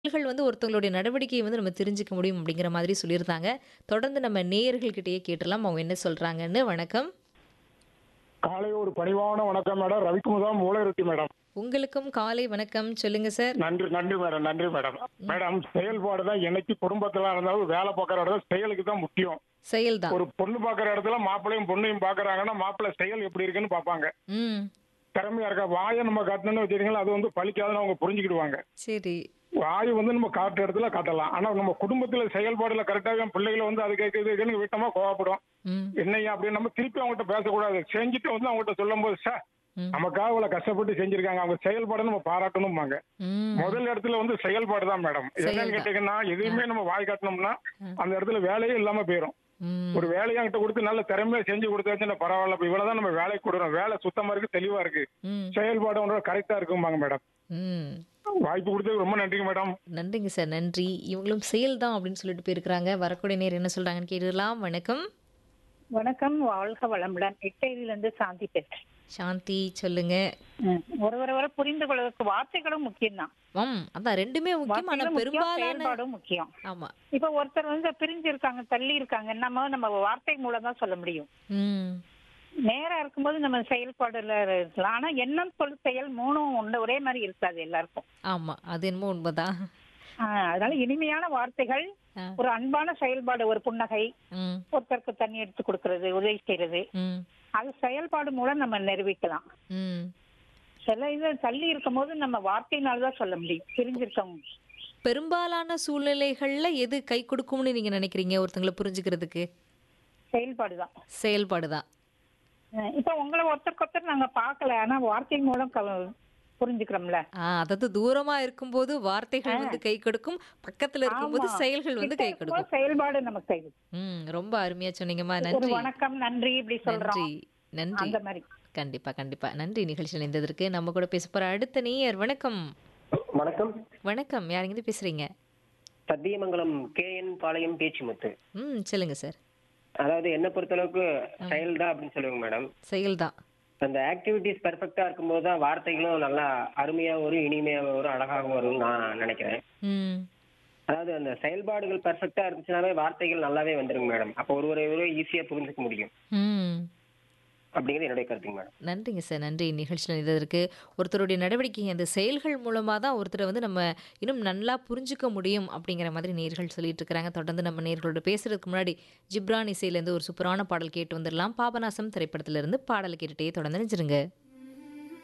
செயல்கள் வந்து ஒருத்தவங்களுடைய நடவடிக்கையை வந்து நம்ம தெரிஞ்சுக்க முடியும் அப்படிங்கிற மாதிரி சொல்லியிருந்தாங்க. தொடர்ந்து நம்ம நேயர்கள்கிட்டயே கேட்டுறலாம். அவங்க என்ன சொல்றாங்கன்னு. வணக்கம். காலை ஒரு பணிவான வணக்கம் மேடம் ரவிக்குமுதா மூளைருத்தி மேடம் உங்களுக்கும் காலை வணக்கம். சொல்லுங்க சார். நன்றி நன்றி மேடம் நன்றி மேடம் மேடம் செயல்பாடு தான் என்னைக்கு குடும்பத்துல இருந்தாலும் வேலை பார்க்குற இடத்துல செயலுக்கு தான் முக்கியம் செயல் தான். ஒரு பொண்ணு பார்க்குற இடத்துல மாப்பிள்ளையும் பொண்ணையும் பார்க்கறாங்கன்னா மாப்பிள்ளை செயல் எப்படி இருக்குன்னு பார்ப்பாங்க ம். திறமையா இருக்கா வாயை நம்ம காட்டணும்னு வச்சுக்கீங்களா அது வந்து பழிக்காதுன்னு அவங்க புரிஞ்சுக்கிடுவாங்க சரி. வாய் வந்து நம்ம காட்டுற இடத்துல காட்டலாம் ஆனா நம்ம குடும்பத்துல செயல்பாடுல கரெக்டாக பிள்ளைகளை வந்து அது கேட்குதுன்னு விட்டமா கோவப்படும் ம். என்னையா அப்படின்னு நம்ம திருப்பி அவங்ககிட்ட பேசக்கூடாது செஞ்சுட்டு வந்து அவங்ககிட்ட சொல்லும் போது சார் ம். நமக்காக இவ்வளவு கஷ்டப்பட்டு செஞ்சிருக்காங்க அவங்க செயல்பாடு நம்ம பாராட்டணும்பாங்க ம். முதல் இடத்துல வந்து செயல்பாடு தான் மேடம் என்னன்னு செயல்தான். கேட்டீங்கன்னா எதையுமே நம்ம வாய் காட்டணும்னா அந்த இடத்துல வேலையே இல்லாம போயிடும் ம். ஒரு வேலையை கிட்ட கொடுத்து நல்ல திறமையா செஞ்சு கொடுத்தாச்சுன்னா பரவாயில்ல இப்ப இவ்வளவுதான் நம்ம வேலைக்கு கொடுறோம் வேலை சுத்தமா இருக்கு தெளிவா இருக்கு ம். செயல்பாடு ஒன்றோட கரெக்டா இருக்கும்பாங்க மேடம் ம். வாய்ப்பு கொடுத்ததுக்கு ரொம்ப நன்றிங்க மேடம் நன்றிங்க சார். நன்றி. இவங்களும் செயல் தான் அப்படின்னு சொல்லிட்டு போயிருக்கிறாங்க. வரக்கூடிய நேர் என்ன சொல்றாங்கன்னு கேட்டுடலாம். வணக்கம். வணக்கம் வாழ்க வளமுடன் எட்டேரியில இருந்து சாந்தி பேசுறேன் சாந்தி சொல்லுங்க. ம். ஒருவரை வர புரிந்து கொள்வதற்கு வார்த்தைகளும் முக்கியம்தான் ம். அதான் ரெண்டுமே முக்கியம். ஆனா வார்த்தைகளும் முக்கியம் பெரும்பாலான செயல்பாடும் முக்கியம் ஆமா. இப்ப ஒருத்தர் வந்து பிரிஞ்சு இருக்காங்க தள்ளி இருக்காங்க நம்ம நம்ம வார்த்தை மூலம் தான் சொல்ல முடியும் ம். நேரா இருக்கும்போது நம்ம செயல்பாடுல இருக்கலாம் ஆனா எண்ணம் சொல் செயல் மூணும் ஒண்ணு ஒரே மாதிரி இருக்காது எல்லாருக்கும் ஆமா. அது என்னமோ உண்மைதான். ஆஹ் அதனால இனிமையான வார்த்தைகள் ஆ. ஒரு அன்பான செயல்பாடு ஒரு புன்னகை ம். ஒருத்தருக்கு தண்ணி எடுத்து கொடுக்கறது உதவி செய்யறது ம். அது செயல்பாடு மூலம் நம்ம நிரூபிக்கலாம் ம். சில இது தள்ளி இருக்கும் போது நம்ம வார்த்தையினால தான் சொல்ல முடியும் பிரிஞ்சிருக்கவங்க பெரும்பாலான சூழ்நிலைகள்ல எது கை கொடுக்கும்னு நீங்க நினைக்கிறீங்க ஒருத்தங்களை புரிஞ்சுக்கிறதுக்கு? செயல்பாடு தான் செயல்பாடு தான். இப்ப உங்களை ஒருத்தருக்கு ஒருத்தர் நாங்க பார்க்கல ஆனா வார்த்தை மூலம் க- புரிஞ்சுக்கிறோம்ல ஆ, அதாவது தூரமா இருக்கும்போது வார்த்தைகள் வந்து கை கொடுக்கும் பக்கத்துல இருக்கும்போது ஆமா. செயல்கள் வந்து கிட்ட கை இருக்கும்போது கொடுக்கும் செயல்பாடு நமக்கு செய்யுது ம் ரொம்ப அருமையா சொன்னீங்கம்மா ஒரு நன்றி வணக்கம் நன்றி இப்படி சொல்றோம் நன்றி நன்றி அந்த மாதிரி கண்டிப்பா கண்டிப்பா நன்றி நிகழ்ச்சியில் இருந்ததற்கு நம்ம கூட பேச போற அடுத்த நேயர் வணக்கம் வணக்கம் வணக்கம் யாருங்கிட்ட பேசுறீங்க சத்தியமங்கலம் கே என் பாளையம் பேச்சுமுத்து ம் சொல்லுங்க சார் அதாவது என்ன பொறுத்தளவுக்கு செயல் தான் அப்படின்னு சொல்லுவாங்க மேடம் செயல் தான் அந்த ஆக்டிவிட்டிஸ் பெர்ஃபெக்டா இருக்கும்போது தான் வார்த்தைகளும் நல்லா அருமையா வரும் இனிமையா வரும் அழகாகவும் வரும்னு நான் நினைக்கிறேன் ம் அதாவது அந்த செயல்பாடுகள் பெர்ஃபெக்டா இருந்துச்சுனாவே வார்த்தைகள் நல்லாவே வந்துருங்க மேடம் அப்போ ஒருவரை ஒரு ஈஸியா புரிஞ்சுக்க முடியும் ம் அப்படிங்கிறது என்னுடைய கருத்துங்க மேடம் நன்றிங்க சார் நன்றி நிகழ்ச்சியில் இருந்ததற்கு ஒருத்தருடைய நடவடிக்கை அந்த செயல்கள் மூலமாக தான் ஒருத்தரை வந்து நம்ம இன்னும் நல்லா புரிஞ்சுக்க முடியும் அப்படிங்கிற மாதிரி நேர்கள் சொல்லிட்டு இருக்கிறாங்க தொடர்ந்து நம்ம நேர்களோட பேசுறதுக்கு முன்னாடி ஜிப்ரான் இசையிலேருந்து ஒரு சூப்பரான பாடல் கேட்டு வந்துடலாம் பாபநாசம் திரைப்படத்திலிருந்து பாடல் கேட்டுட்டே தொடர்ந்து நினைச்சிருங்க